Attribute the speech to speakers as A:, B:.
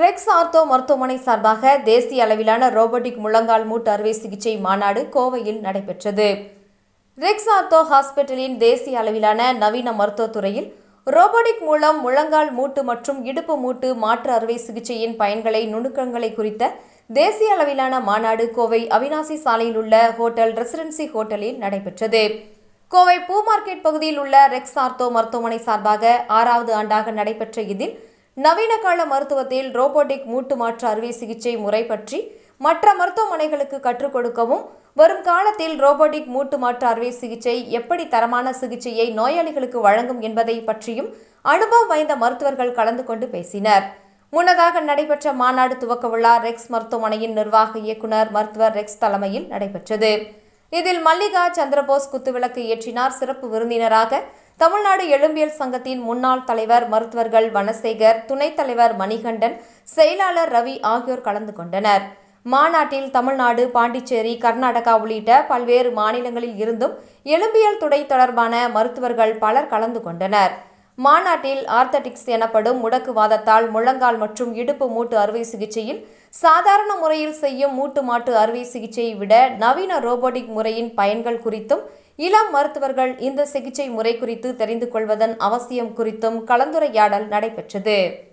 A: Rex ortho மருத்துவமனை சார்பாக தேசிய அளவிலான ரோபோட்டிக் முழங்கால் மூட்டு அறுவை சிகிச்சை மாநாடு கோவையில் நடைபெற்றது ரெக்ஸ் ஆர்த்தோ ஹாஸ்பிட்டலின் தேசிய அளவிலான நவீன மருத்துவத் துறையில் ரோபோட்டிக் மூலம் முழங்கால் மூட்டு மற்றும் இடுப்பு மூட்டு மாற்று அறுவை சிகிச்சையின் பயன்களை நுணுக்கங்களை குறித்த தேசிய அளவிலான மாநாடு கோவை அவினாசி சாலையில் உள்ள ஹோட்டல் ரெசிடென்சி ஹோட்டலில் நடைபெற்றது கோவை பூ மார்க்கெட் பகுதியில் உள்ள ரெக்ஸ் ஆர்த்தோ மருத்துவமனை சார்பாக ஆறாவது ஆண்டாக நடைபெற்ற இதில் நவீன கால மருத்துவத்தில் ரோபோட்டிக் மூட்டு மாற்று அறுவை சிகிச்சை முறை பற்றி மற்ற மருத்துவமனைகளுக்கு கற்றுக் கொடுக்கவும் வரும் காலத்தில் ரோபோட்டிக் மூட்டு மாற்று அறுவை சிகிச்சை எப்படி தரமான சிகிச்சையை நோயாளிகளுக்கு வழங்கும் என்பதை பற்றியும் அனுபவம் வாய்ந்த மருத்துவர்கள் கலந்து கொண்டு பேசினர் முன்னதாக நடைபெற்ற மாநாடு துவக்க விழா ரெக்ஸ் மருத்துவமனையின் நிர்வாக இயக்குனர் மருத்துவர் ரெக்ஸ் தலைமையில் நடைபெற்றது இதில் மல்லிகா சந்திரபோஸ் குத்துவிளக்கு ஏற்றினார் சிறப்பு விருந்தினராக தமிழ்நாடு எழும்பியல் சங்கத்தின் முன்னாள் தலைவர் மருத்துவர்கள் வனசேகர் துணைத் தலைவர் மணிகண்டன் செயலாளர் ரவி ஆகியோர் கலந்து கொண்டனர் மாநாட்டில் தமிழ்நாடு பாண்டிச்சேரி கர்நாடகா உள்ளிட்ட பல்வேறு மாநிலங்களில் இருந்தும் எலும்பியல் துறை தொடர்பான மருத்துவர்கள் பலர் கலந்து கொண்டனர் மாநாட்டில் ஆர்த்தடிக்ஸ் எனப்படும் முடக்குவாதத்தால் முழங்கால் மற்றும் இடுப்பு மூட்டு அறுவை சிகிச்சையில் சாதாரண முறையில் செய்யும் மூட்டு மாட்டு அறுவை சிகிச்சையை விட நவீன ரோபோட்டிக் முறையின் பயன்கள் குறித்தும் இளம் மருத்துவர்கள் இந்த சிகிச்சை முறை குறித்து தெரிந்து கொள்வதன் அவசியம் குறித்தும் கலந்துரையாடல் நடைபெற்றது